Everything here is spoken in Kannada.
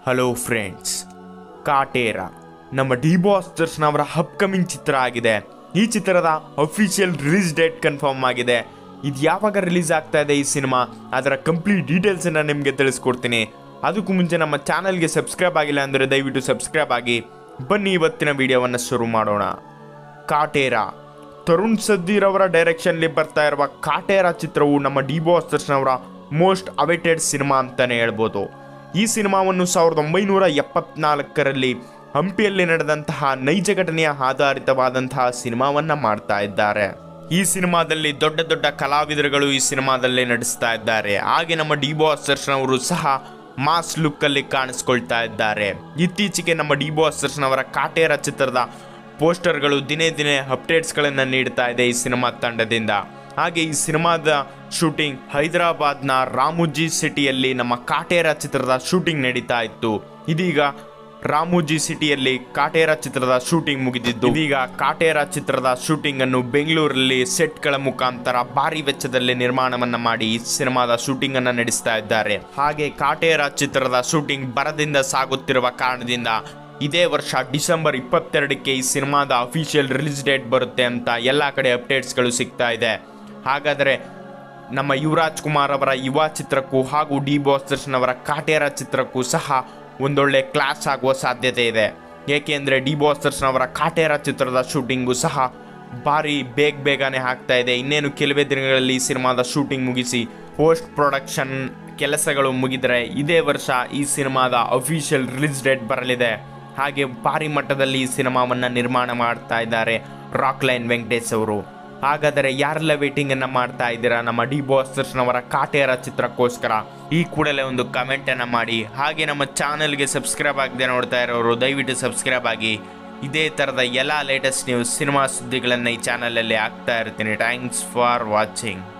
ಹಲೋ ಫ್ರೆಂಡ್ಸ್ ಕಾಟೇರ ನಮ್ಮ ಡಿ ಬಾಸ್ ದರ್ಶನ್ ಅವರ ಅಪ್ಕಮಿಂಗ್ ಚಿತ್ರ ಆಗಿದೆ ಈ ಚಿತ್ರದ ಅಫಿಷಿಯಲ್ ರಿಲೀಸ್ ಡೇಟ್ ಕನ್ಫರ್ಮ್ ಆಗಿದೆ ಇದು ಯಾವಾಗ ರಿಲೀಸ್ ಆಗ್ತಾ ಇದೆ ಈ ಸಿನಿಮಾ ಅದರ ಕಂಪ್ಲೀಟ್ ಡೀಟೇಲ್ಸನ್ನು ನಿಮಗೆ ತಿಳಿಸ್ಕೊಡ್ತೀನಿ ಅದಕ್ಕೂ ಮುಂಚೆ ನಮ್ಮ ಚಾನಲ್ಗೆ ಸಬ್ಸ್ಕ್ರೈಬ್ ಆಗಿಲ್ಲ ಅಂದರೆ ದಯವಿಟ್ಟು ಸಬ್ಸ್ಕ್ರೈಬ್ ಆಗಿ ಬನ್ನಿ ಇವತ್ತಿನ ವಿಡಿಯೋವನ್ನು ಶುರು ಮಾಡೋಣ ಕಾಟೇರ ತರುಣ್ ಸದ್ದೀರ್ ಅವರ ಡೈರೆಕ್ಷನ್ಲಿ ಬರ್ತಾ ಇರುವ ಕಾಟೇರ ಚಿತ್ರವು ನಮ್ಮ ಡಿ ಬಾಸ್ ದರ್ಶನ್ ಅವರ ಮೋಸ್ಟ್ ಅವೇಟೆಡ್ ಸಿನಿಮಾ ಅಂತಾನೆ ಹೇಳ್ಬೋದು ಈ ಸಿನಿಮಾವನ್ನು ಸಾವಿರದ ಒಂಬೈನೂರ ಎಪ್ಪತ್ನಾಲ್ಕರಲ್ಲಿ ಹಂಪಿಯಲ್ಲಿ ನಡೆದಂತಹ ನೈಜ ಘಟನೆಯ ಆಧಾರಿತವಾದಂತಹ ಸಿನಿಮಾವನ್ನ ಮಾಡ್ತಾ ಇದ್ದಾರೆ ಈ ಸಿನಿಮಾದಲ್ಲಿ ದೊಡ್ಡ ದೊಡ್ಡ ಕಲಾವಿದರುಗಳು ಈ ಸಿನಿಮಾದಲ್ಲಿ ನಟಿಸ್ತಾ ಇದ್ದಾರೆ ಹಾಗೆ ನಮ್ಮ ಡಿ ಬಾಸ್ ದರ್ಶನ್ ಅವರು ಸಹ ಮಾಸ್ ಲುಕ್ ಅಲ್ಲಿ ಕಾಣಿಸ್ಕೊಳ್ತಾ ಇದ್ದಾರೆ ಇತ್ತೀಚೆಗೆ ನಮ್ಮ ಡಿ ಬಾಸ್ ದರ್ಶನ್ ಅವರ ಕಾಟೇರ ಚಿತ್ರದ ಪೋಸ್ಟರ್ಗಳು ದಿನೇ ದಿನೇ ಅಪ್ಡೇಟ್ಸ್ಗಳನ್ನು ನೀಡ್ತಾ ಇದೆ ಈ ಸಿನಿಮಾ ತಂಡದಿಂದ ಹಾಗೆ ಈ ಸಿನಿಮಾದ ಶೂಟಿಂಗ್ ಹೈದರಾಬಾದ್ನ ರಾಮೋಜಿ ಸಿಟಿಯಲ್ಲಿ ನಮ್ಮ ಕಾಟೇರ ಚಿತ್ರದ ಶೂಟಿಂಗ್ ನಡೀತಾ ಇತ್ತು ಇದೀಗ ರಾಮೋಜಿ ಸಿಟಿಯಲ್ಲಿ ಕಾಟೇರ ಚಿತ್ರದ ಶೂಟಿಂಗ್ ಮುಗಿದಿದ್ದು ಇದೀಗ ಕಾಟೇರ ಚಿತ್ರದ ಶೂಟಿಂಗ್ ಅನ್ನು ಬೆಂಗಳೂರಲ್ಲಿ ಸೆಟ್ಗಳ ಮುಖಾಂತರ ಭಾರಿ ವೆಚ್ಚದಲ್ಲಿ ನಿರ್ಮಾಣವನ್ನ ಮಾಡಿ ಈ ಸಿನಿಮಾದ ಶೂಟಿಂಗ್ ಅನ್ನ ನಡೆಸ್ತಾ ಇದ್ದಾರೆ ಹಾಗೆ ಕಾಟೇರ ಚಿತ್ರದ ಶೂಟಿಂಗ್ ಬರದಿಂದ ಸಾಗುತ್ತಿರುವ ಕಾರಣದಿಂದ ಇದೇ ವರ್ಷ ಡಿಸೆಂಬರ್ ಇಪ್ಪತ್ತೆರಡಕ್ಕೆ ಈ ಸಿನಿಮಾದ ಅಫಿಷಿಯಲ್ ರಿಲೀಸ್ ಡೇಟ್ ಬರುತ್ತೆ ಅಂತ ಎಲ್ಲ ಕಡೆ ಅಪ್ಡೇಟ್ಸ್ಗಳು ಸಿಗ್ತಾ ಇದೆ ಹಾಗಾದರೆ ನಮ್ಮ ಯುವರಾಜ್ ಕುಮಾರ್ ಅವರ ಯುವ ಚಿತ್ರಕ್ಕೂ ಹಾಗೂ ಡಿ ಬಾಸ್ ದರ್ಶನ್ ಅವರ ಕಾಟೇರ ಚಿತ್ರಕ್ಕೂ ಸಹ ಒಂದೊಳ್ಳೆ ಕ್ಲಾಸ್ ಆಗುವ ಸಾಧ್ಯತೆ ಇದೆ ಏಕೆಂದರೆ ಡಿ ಬಾಸ್ ದರ್ಶನ್ ಅವರ ಕಾಟೇರ ಚಿತ್ರದ ಶೂಟಿಂಗು ಸಹ ಭಾರಿ ಬೇಗ ಬೇಗನೆ ಆಗ್ತಾ ಇದೆ ಇನ್ನೇನು ಕೆಲವೇ ದಿನಗಳಲ್ಲಿ ಈ ಸಿನಿಮಾದ ಶೂಟಿಂಗ್ ಮುಗಿಸಿ ಪೋಸ್ಟ್ ಪ್ರೊಡಕ್ಷನ್ ಕೆಲಸಗಳು ಮುಗಿದರೆ ಇದೇ ವರ್ಷ ಈ ಸಿನಿಮಾದ ಅಫಿಷಿಯಲ್ ರಿಲೀಸ್ ಡೇಟ್ ಬರಲಿದೆ ಹಾಗೆ ಭಾರಿ ಮಟ್ಟದಲ್ಲಿ ಈ ಸಿನಿಮಾವನ್ನು ನಿರ್ಮಾಣ ಮಾಡ್ತಾ ಇದ್ದಾರೆ ರಾಕ್ ಲೈನ್ ವೆಂಕಟೇಶ್ ಅವರು ಹಾಗಾದರೆ ಯಾರೆಲ್ಲ ವೇಟಿಂಗ್ ಅನ್ನ ಮಾಡ್ತಾ ಇದ್ದೀರಾ ನಮ್ಮ ಡಿ ಬಾಸ್ ದರ್ಶನ್ ಅವರ ಕಾಟೇರ ಚಿತ್ರಕ್ಕೋಸ್ಕರ ಈ ಕೂಡಲೇ ಒಂದು ಕಮೆಂಟ್ ಅನ್ನ ಮಾಡಿ ಹಾಗೆ ನಮ್ಮ ಚಾನೆಲ್ಗೆ ಸಬ್ಸ್ಕ್ರೈಬ್ ಆಗದೆ ನೋಡ್ತಾ ಇರೋರು ದಯವಿಟ್ಟು ಸಬ್ಸ್ಕ್ರೈಬ್ ಆಗಿ ಇದೇ ಥರದ ಎಲ್ಲ ಲೇಟೆಸ್ಟ್ ನ್ಯೂಸ್ ಸಿನಿಮಾ ಸುದ್ದಿಗಳನ್ನು ಈ ಚಾನಲಲ್ಲಿ ಹಾಕ್ತಾ ಇರ್ತೀನಿ ಥ್ಯಾಂಕ್ಸ್ ಫಾರ್ ವಾಚಿಂಗ್